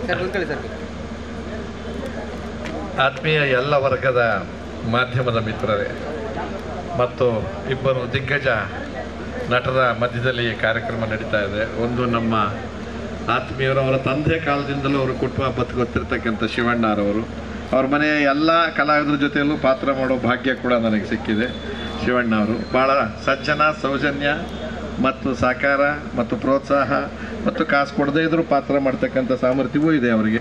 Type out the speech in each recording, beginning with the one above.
sir ಕೂತ್ಕೊಳ್ಳಿ sir ಆತ್ಮೀಯ ಎಲ್ಲ ವರ್ಗದ ಮಾಧ್ಯಮದ ಮಿತ್ರರೇ ಮತ್ತು ಇಬ್ಬರು ದಿಗ್ಗಜ ನಟರ ಮಧ್ಯದಲ್ಲಿ ಈ ಕಾರ್ಯಕ್ರಮ ನಡೀತಾ ಇದೆ ಒಂದು ನಮ್ಮ ಆತ್ಮೀಯರು ಅವರ ತಂದೆ ಕಾಲದಿಂದಲೂ ಅವರು ಕುಟುಂಬ ಬದುಕೊತ್ತಿರ್ತಕ್ಕಂಥ ಶಿವಣ್ಣರವರು ಅವ್ರ ಮನೆಯ ಎಲ್ಲ ಕಲಾವಿದರ ಜೊತೆಯಲ್ಲೂ ಪಾತ್ರ ಮಾಡೋ ಭಾಗ್ಯ ಕೂಡ ನನಗೆ ಸಿಕ್ಕಿದೆ ಶಿವಣ್ಣ ಅವರು ಭಾಳ ಸಜ್ಜನ ಸೌಜನ್ಯ ಮತ್ತು ಸಾಕಾರ ಮತ್ತು ಪ್ರೋತ್ಸಾಹ ಮತ್ತು ಕಾಸು ಕೊಡದೇ ಇದ್ರೂ ಪಾತ್ರ ಮಾಡ್ತಕ್ಕಂಥ ಸಾಮರ್ಥ್ಯವೂ ಇದೆ ಅವರಿಗೆ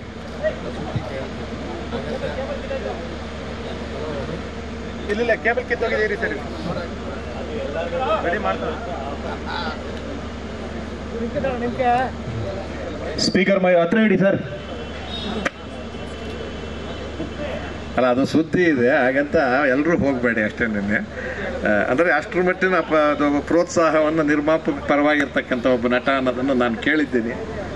ಇಲ್ಲ ಕೇಬಲ್ ಕಿತ್ತೋಗಿದ್ದೀರಿ ಸರ್ ರೆಡಿ ಮಾಡ್ತಾರೆ ಸ್ಪೀಕರ್ ಮೈ ಹತ್ರ ಇಡಿ ಸರ್ ಅಲ್ಲ ಅದು ಸುದ್ದಿ ಇದೆ ಹಾಗಂತ ಎಲ್ಲರೂ ಹೋಗಬೇಡಿ ಅಷ್ಟೇ ನಿನ್ನೆ ಅಂದರೆ ಅಷ್ಟರ ಮಟ್ಟಿನ ಪ ಅದು ಪ್ರೋತ್ಸಾಹವನ್ನು ನಿರ್ಮಾಪಕ ಪರವಾಗಿರ್ತಕ್ಕಂಥ ಒಬ್ಬ ನಟ ಅನ್ನೋದನ್ನು ನಾನು ಕೇಳಿದ್ದೀನಿ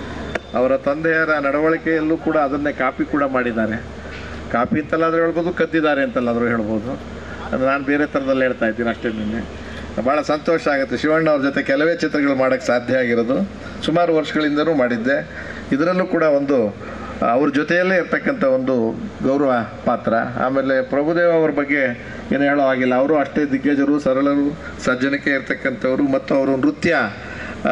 ಅವರ ತಂದೆಯರ ನಡವಳಿಕೆಯಲ್ಲೂ ಕೂಡ ಅದನ್ನೇ ಕಾಪಿ ಕೂಡ ಮಾಡಿದ್ದಾರೆ ಕಾಪಿ ಅಂತಲ್ಲಾದರೂ ಹೇಳ್ಬೋದು ಕದ್ದಿದ್ದಾರೆ ಅಂತಲ್ಲಾದರೂ ಹೇಳ್ಬೋದು ಅದು ನಾನು ಬೇರೆ ಥರದಲ್ಲಿ ಹೇಳ್ತಾ ಇದ್ದೀನಿ ಅಷ್ಟೇ ನಿನ್ನೆ ಭಾಳ ಸಂತೋಷ ಆಗುತ್ತೆ ಶಿವಣ್ಣ ಅವ್ರ ಜೊತೆ ಕೆಲವೇ ಚಿತ್ರಗಳು ಮಾಡೋಕ್ಕೆ ಸಾಧ್ಯ ಆಗಿರೋದು ಸುಮಾರು ವರ್ಷಗಳಿಂದನೂ ಮಾಡಿದ್ದೆ ಇದರಲ್ಲೂ ಕೂಡ ಒಂದು ಅವ್ರ ಜೊತೆಯಲ್ಲೇ ಇರ್ತಕ್ಕಂಥ ಒಂದು ಗೌರವ ಪಾತ್ರ ಆಮೇಲೆ ಪ್ರಭುದೇವ ಅವ್ರ ಬಗ್ಗೆ ಏನು ಹೇಳೋ ಆಗಿಲ್ಲ ಅವರು ಅಷ್ಟೇ ದಿಗ್ಗಜರು ಸರಳರು ಸಜ್ಜನಿಕೆ ಇರ್ತಕ್ಕಂಥವ್ರು ಮತ್ತು ಅವರು ನೃತ್ಯ ಆ,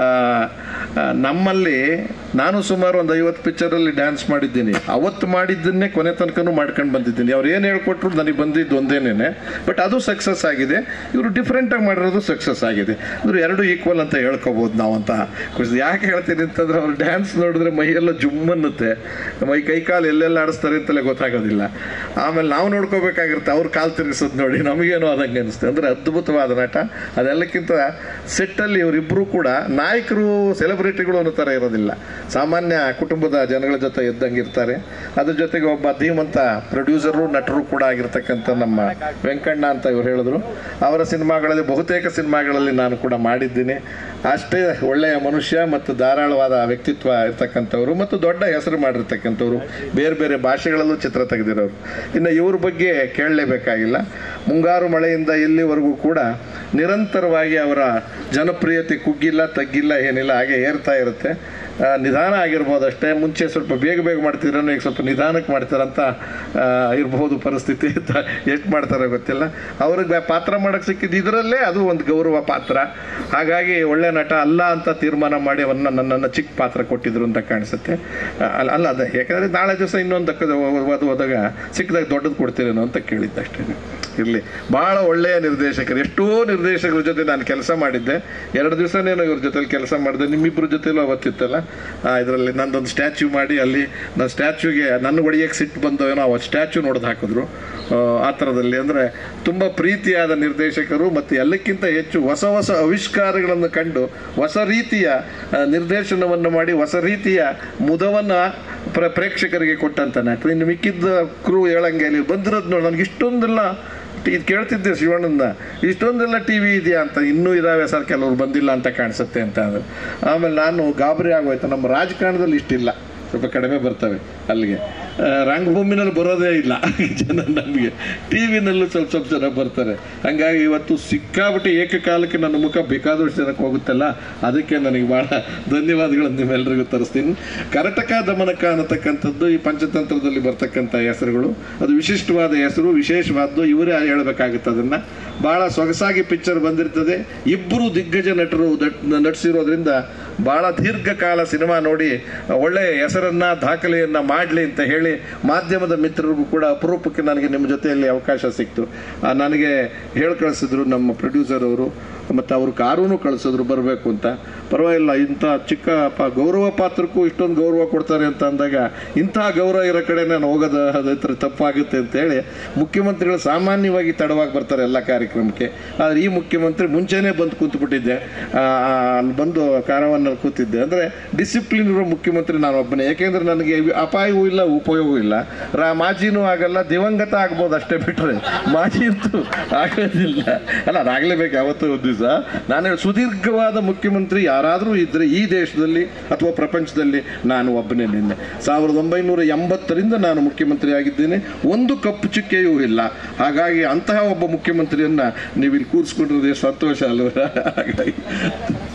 ಆ, ನಮ್ಮಲ್ಲಿ ನಾನು ಸುಮಾರು ಒಂದು ಐವತ್ತು ಪಿಕ್ಚರಲ್ಲಿ ಡ್ಯಾನ್ಸ್ ಮಾಡಿದ್ದೀನಿ ಅವತ್ತು ಮಾಡಿದ್ದನ್ನೇ ಕೊನೆ ತನಕನೂ ಮಾಡ್ಕೊಂಡು ಬಂದಿದ್ದೀನಿ ಅವ್ರು ಏನು ಹೇಳ್ಕೊಟ್ರು ನನಗೆ ಬಂದಿದ್ದು ಒಂದೇನೇನೆ ಬಟ್ ಅದು ಸಕ್ಸಸ್ ಆಗಿದೆ ಇವರು ಡಿಫ್ರೆಂಟಾಗಿ ಮಾಡಿರೋದು ಸಕ್ಸಸ್ ಆಗಿದೆ ಇವರು ಎರಡು ಈಕ್ವಲ್ ಅಂತ ಹೇಳ್ಕೊಬೋದು ನಾವು ಅಂತ ಖುಷಿ ಯಾಕೆ ಹೇಳ್ತೀನಿ ಅಂತಂದ್ರೆ ಅವ್ರು ಡ್ಯಾನ್ಸ್ ನೋಡಿದ್ರೆ ಮೈಯೆಲ್ಲ ಜುಮ್ ಅನ್ನುತ್ತೆ ಮೈ ಕೈ ಕಾಲು ಎಲ್ಲೆಲ್ಲ ಆಡಿಸ್ತಾರೆ ಅಂತಲೇ ಗೊತ್ತಾಗೋದಿಲ್ಲ ಆಮೇಲೆ ನಾವು ನೋಡ್ಕೋಬೇಕಾಗಿರುತ್ತೆ ಅವ್ರು ಕಾಲು ತಿರುಗಿಸೋದು ನೋಡಿ ನಮಗೇನೋ ಆದಂಗೆ ಅನಿಸುತ್ತೆ ಅಂದರೆ ಅದ್ಭುತವಾದ ನಟ ಅದೆಲ್ಲಕ್ಕಿಂತ ಸೆಟ್ಟಲ್ಲಿ ಇವರಿಬ್ಬರು ಕೂಡ ನಾಯಕರು ಸೆಲೆಬ್ರಿಟಿಗಳು ಅನ್ನೋ ಥರ ಇರೋದಿಲ್ಲ ಸಾಮಾನ್ಯ ಕುಟುಂಬದ ಜನಗಳ ಜೊತೆ ಇದ್ದಂಗೆ ಇರ್ತಾರೆ ಅದ್ರ ಜೊತೆಗೆ ಒಬ್ಬ ಧೀಮಂತ ಪ್ರೊಡ್ಯೂಸರು ನಟರು ಕೂಡ ಆಗಿರ್ತಕ್ಕಂಥ ನಮ್ಮ ವೆಂಕಣ್ಣ ಅಂತ ಇವ್ರು ಹೇಳಿದ್ರು ಅವರ ಸಿನಿಮಾಗಳಲ್ಲಿ ಬಹುತೇಕ ಸಿನಿಮಾಗಳಲ್ಲಿ ನಾನು ಕೂಡ ಮಾಡಿದ್ದೀನಿ ಅಷ್ಟೇ ಒಳ್ಳೆಯ ಮನುಷ್ಯ ಮತ್ತು ಧಾರಾಳವಾದ ವ್ಯಕ್ತಿತ್ವ ಇರ್ತಕ್ಕಂಥವ್ರು ಮತ್ತು ದೊಡ್ಡ ಹೆಸರು ಮಾಡಿರ್ತಕ್ಕಂಥವ್ರು ಬೇರೆ ಬೇರೆ ಭಾಷೆಗಳಲ್ಲೂ ಚಿತ್ರ ತೆಗೆದಿರೋರು ಇನ್ನು ಇವ್ರ ಬಗ್ಗೆ ಕೇಳಲೇಬೇಕಾಗಿಲ್ಲ ಮುಂಗಾರು ಮಳೆಯಿಂದ ಇಲ್ಲಿವರೆಗೂ ಕೂಡ ನಿರಂತರವಾಗಿ ಅವರ ಜನಪ್ರಿಯತೆ ಕುಗ್ಗಿಲ್ಲ ತಗ್ಗಿಲ್ಲ ಏನಿಲ್ಲ ಹಾಗೆ ಏರ್ತಾ ಇರುತ್ತೆ ಆ, ನಿಧಾನ ಆಗಿರ್ಬೋದು ಅಷ್ಟೇ ಮುಂಚೆ ಸ್ವಲ್ಪ ಬೇಗ ಬೇಗ ಮಾಡ್ತಿದ್ರೂ ಈಗ ಸ್ವಲ್ಪ ನಿಧಾನಕ್ಕೆ ಮಾಡ್ತಾರಂತ ಆ, ಇರ್ಬೋದು ಪರಿಸ್ಥಿತಿ ಎಷ್ಟು ಮಾಡ್ತಾರೋ ಗೊತ್ತಿಲ್ಲ ಅವ್ರಿಗೆ ಪಾತ್ರ ಮಾಡೋಕ್ಕೆ ಸಿಕ್ಕಿದ್ದು ಇದರಲ್ಲೇ ಅದು ಒಂದು ಗೌರವ ಪಾತ್ರ ಹಾಗಾಗಿ ಒಳ್ಳೆ ನಟ ಅಲ್ಲ ಅಂತ ತೀರ್ಮಾನ ಮಾಡಿ ಅವನ್ನ ನನ್ನನ್ನು ಚಿಕ್ಕ ಪಾತ್ರ ಕೊಟ್ಟಿದ್ರು ಅಂತ ಕಾಣಿಸುತ್ತೆ ಆ, ಅಲ್ಲ ಅಲ್ಲ ಅದೇ ಯಾಕಂದರೆ ನಾಳೆ ದಿವಸ ಇನ್ನೊಂದು ಅದು ಹೋದಾಗ ಸಿಕ್ಕದಾಗ ದೊಡ್ಡದು ಕೊಡ್ತೀರೇನೋ ಅಂತ ಕೇಳಿದ್ದೆ ಅಷ್ಟೇ ಇರಲಿ ಭಾಳ ಒಳ್ಳೆಯ ನಿರ್ದೇಶಕರು ಎಷ್ಟೋ ನಿರ್ದೇಶಕರ ಜೊತೆ ನಾನು ಕೆಲಸ ಮಾಡಿದ್ದೆ ಎರಡು ದಿವಸನೇನೋ ಇವ್ರ ಜೊತೆಲಿ ಕೆಲಸ ಮಾಡಿದೆ ನಿಮ್ಮಿಬ್ಬರ ಜೊತೆಲೂ ಅವತ್ತಿತ್ತಲ್ಲ ಇದರಲ್ಲಿ ನಂದೊಂದು ಸ್ಟ್ಯಾಚ್ಯೂ ಮಾಡಿ ಅಲ್ಲಿ ನನ್ನ ಸ್ಟ್ಯಾಚ್ಯೂಗೆ ನನ್ನ ಒಡೆಯಕ್ಕೆ ಸಿಟ್ಟು ಬಂದವೇನೋ ಅವತ್ತು ಸ್ಟ್ಯಾಚ್ಯೂ ನೋಡ್ದು ಹಾಕಿದ್ರು ಆ, ಆ ಥರದಲ್ಲಿ ಅಂದರೆ ತುಂಬ ಪ್ರೀತಿಯಾದ ನಿರ್ದೇಶಕರು ಮತ್ತು ಎಲ್ಲಕ್ಕಿಂತ ಹೆಚ್ಚು ಹೊಸ ಹೊಸ ಆವಿಷ್ಕಾರಗಳನ್ನು ಕಂಡು ಹೊಸ ರೀತಿಯ ಆ, ನಿರ್ದೇಶನವನ್ನು ಮಾಡಿ ಹೊಸ ರೀತಿಯ ಮುದವನ್ನು ಪ್ರ ಪ್ರೇಕ್ಷಕರಿಗೆ ಕೊಟ್ಟಂತ ನಟ ಇನ್ನು ಮಿಕ್ಕಿದ್ದ ಕ್ರೂ ಹೇಳಂಗೆ ಅಲ್ಲಿ ಬಂದಿರೋದು ನೋಡಿ ನನಗೆ ಇಷ್ಟೊಂದೆಲ್ಲ ಇದು ಕೇಳ್ತಿದ್ದೆ ಶಿವಣ್ಣನ ಇಷ್ಟೊಂದೆಲ್ಲ ಟಿ ವಿ ಇದೆಯಾ ಅಂತ ಇನ್ನೂ ಇದಾವೆ ಸರ್ ಕೆಲವ್ರು ಬಂದಿಲ್ಲ ಅಂತ ಕಾಣಿಸುತ್ತೆ ಅಂತ ಅಂದ್ರು ಆಮೇಲೆ ನಾನು ಗಾಬರಿ ಆಗೋಯ್ತು ನಮ್ಮ ರಾಜಕಾರಣದಲ್ಲಿ ಇಷ್ಟಿಲ್ಲ ಸ್ವಲ್ಪ ಕಡಿಮೆ ಬರ್ತವೆ ಅಲ್ಲಿಗೆ ಆ, ರಂಗಭೂಮಿನಲ್ಲಿ ಬರೋದೇ ಇಲ್ಲ ಜನ ನಮಗೆ ಟಿ ವಿನಲ್ಲೂ ಸ್ವಲ್ಪ ಸ್ವಲ್ಪ ಜನ ಬರ್ತಾರೆ ಹಂಗಾಗಿ ಇವತ್ತು ಸಿಕ್ಕಾಬಿಟ್ಟು ಏಕಕಾಲಕ್ಕೆ ನನ್ನ ಮುಖ ಬೇಕಾದಷ್ಟು ಜನಕ್ಕೆ ಹೋಗುತ್ತಲ್ಲ ಅದಕ್ಕೆ ನನಗೆ ಭಾಳ ಧನ್ಯವಾದಗಳನ್ನು ನಿಮ್ಮೆಲ್ಲರಿಗೂ ತರಿಸ್ತೀನಿ ಕರಟಕ ದಮನಕ ಅನ್ನತಕ್ಕಂಥದ್ದು ಈ ಪಂಚತಂತ್ರದಲ್ಲಿ ಬರ್ತಕ್ಕಂಥ ಹೆಸರುಗಳು ಅದು ವಿಶಿಷ್ಟವಾದ ಹೆಸರು ವಿಶೇಷವಾದ್ದು ಇವರೇ ಹೇಳಬೇಕಾಗುತ್ತೆ ಅದನ್ನು ಭಾಳ ಸೊಗಸಾಗಿ ಪಿಕ್ಚರ್ ಬಂದಿರ್ತದೆ ಇಬ್ಬರು ದಿಗ್ಗಜ ನಟರು ದಟ್- ನಟಿಸಿರೋದ್ರಿಂದ ಭಾಳ ದೀರ್ಘಕಾಲ ಸಿನಿಮಾ ನೋಡಿ ಒಳ್ಳೆಯ ಹೆಸರನ್ನ ದಾಖಲೆಯನ್ನ ಮಾಡಲಿ ಅಂತ ಹೇಳಿ ಮಾಧ್ಯಮದ ಮಿತ್ರರಿಗೂ ಕೂಡ ಅಪರೂಪಕ್ಕೆ ನನಗೆ ನಿಮ್ಮ ಜೊತೆಯಲ್ಲಿ ಅವಕಾಶ ಸಿಕ್ತು ಆ, ನನಗೆ ಹೇಳಿ ಕಳಿಸಿದ್ರು ನಮ್ಮ ಪ್ರೊಡ್ಯೂಸರ್ ಅವರು ಮತ್ತು ಅವರು ಕಾರೂನು ಕಳಿಸಿದ್ರು ಬರಬೇಕು ಅಂತ ಪರವಾಗಿಲ್ಲ ಇಂಥ ಚಿಕ್ಕ ಪ ಗೌರವ ಪಾತ್ರಕ್ಕೂ ಇಷ್ಟೊಂದು ಗೌರವ ಕೊಡ್ತಾರೆ ಅಂತ ಅಂದಾಗ ಇಂಥ ಗೌರವ ಇರೋ ಕಡೆ ನಾನು ಹೋಗೋದು ಅದ್ರ ತಪ್ಪಾಗುತ್ತೆ ಅಂತೇಳಿ ಮುಖ್ಯಮಂತ್ರಿಗಳು ಸಾಮಾನ್ಯವಾಗಿ ತಡವಾಗಿ ಬರ್ತಾರೆ ಎಲ್ಲ ಕಾರ್ಯಕ್ರಮಕ್ಕೆ ಆದರೆ ಈ ಮುಖ್ಯಮಂತ್ರಿ ಮುಂಚೆನೇ ಬಂದು ಕೂತ್ಬಿಟ್ಟಿದ್ದೆ ಆ, ಆ, ಅಲ್ಲಿ ಬಂದು ಕಾರವನ್ನಲ್ಲಿ ಕೂತಿದ್ದೆ ಅಂದರೆ ಡಿಸಿಪ್ಲಿನ್ ಇರೋ ಮುಖ್ಯಮಂತ್ರಿ ನಾನು ಒಬ್ಬನೇ ಯಾಕೆಂದ್ರೆ ನನಗೆ ಅಪಾಯವೂ ಇಲ್ಲ ಉಪಯೋಗವೂ ಇಲ್ಲ ರಾ ಮಾಜಿನೂ ಆಗಲ್ಲ ದಿವಂಗತ ಆಗ್ಬೋದು ಅಷ್ಟೇ ಬಿಟ್ಟರೆ ಮಾಜಿ ಅಂತೂ ಆಗೋದಿಲ್ಲ ಅಲ್ಲ ಅದಾಗಲೇಬೇಕು ಯಾವತ್ತೂ ಒಂದು ದಿವಸ ನಾನು ಹೇಳಿ ಸುದೀರ್ಘವಾದ ಮುಖ್ಯಮಂತ್ರಿ ಯಾರಾದರೂ ಇದ್ದರೆ ಈ ದೇಶದಲ್ಲಿ ಅಥವಾ ಪ್ರಪಂಚದಲ್ಲಿ ನಾನು ಒಬ್ಬನೇ ನಿನ್ನೆ ಸಾವಿರದ ಒಂಬೈನೂರ ಎಂಬತ್ತರಿಂದ ನಾನು ಮುಖ್ಯಮಂತ್ರಿ ಆಗಿದ್ದೇನೆ ಒಂದು ಕಪ್ಪು ಚುಕ್ಕೆಯೂ ಇಲ್ಲ ಹಾಗಾಗಿ ಅಂತಹ ಒಬ್ಬ ಮುಖ್ಯಮಂತ್ರಿಯನ್ನ ನೀವು ಇಲ್ಲಿ ಕೂರಿಸ್ಕೊಂಡಿರೋದು ಎಷ್ಟು ಸಂತೋಷ ಅಲ್ವ ಹಾಗಾಗಿ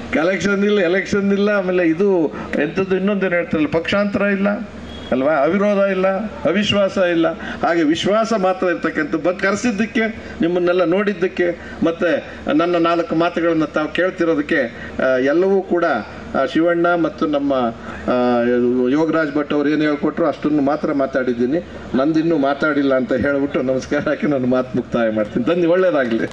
ಕಲೆಕ್ಷನ್ ಇಲ್ಲ ಎಲೆಕ್ಷನ್ ಇಲ್ಲ ಆಮೇಲೆ ಇದು ಎಂಥದ್ದು ಇನ್ನೊಂದೇನು ಹೇಳ್ತಾರಲ್ಲ ಪಕ್ಷಾಂತರ ಇಲ್ಲ ಅಲ್ವಾ ಅವಿರೋಧ ಇಲ್ಲ ಅವಿಶ್ವಾಸ ಇಲ್ಲ ಹಾಗೆ ವಿಶ್ವಾಸ ಮಾತ್ರ ಇರ್ತಕ್ಕಂಥ ಬಂದು ಕರೆಸಿದ್ದಕ್ಕೆ ನಿಮ್ಮನ್ನೆಲ್ಲ ನೋಡಿದ್ದಕ್ಕೆ ಮತ್ತೆ ನನ್ನ ನಾಲ್ಕು ಮಾತುಗಳನ್ನು ತಾವು ಕೇಳ್ತಿರೋದಕ್ಕೆ ಆ, ಎಲ್ಲವೂ ಕೂಡ ಆ, ಶಿವಣ್ಣ ಮತ್ತು ನಮ್ಮ ಆ, ಯೋಗರಾಜ್ ಭಟ್ ಅವ್ರು ಏನು ಹೇಳ್ಕೊಟ್ರು ಅಷ್ಟನ್ನು ಮಾತ್ರ ಮಾತಾಡಿದ್ದೀನಿ ನಂದಿನ್ನೂ ಮಾತಾಡಿಲ್ಲ ಅಂತ ಹೇಳ್ಬಿಟ್ಟು ನಮಸ್ಕಾರ ಹಾಕಿ ನಾನು ಮಾತು ಮುಕ್ತಾಯ ಮಾಡ್ತೀನಿ ಧನ್ಯ ಒಳ್ಳೇದಾಗಲಿ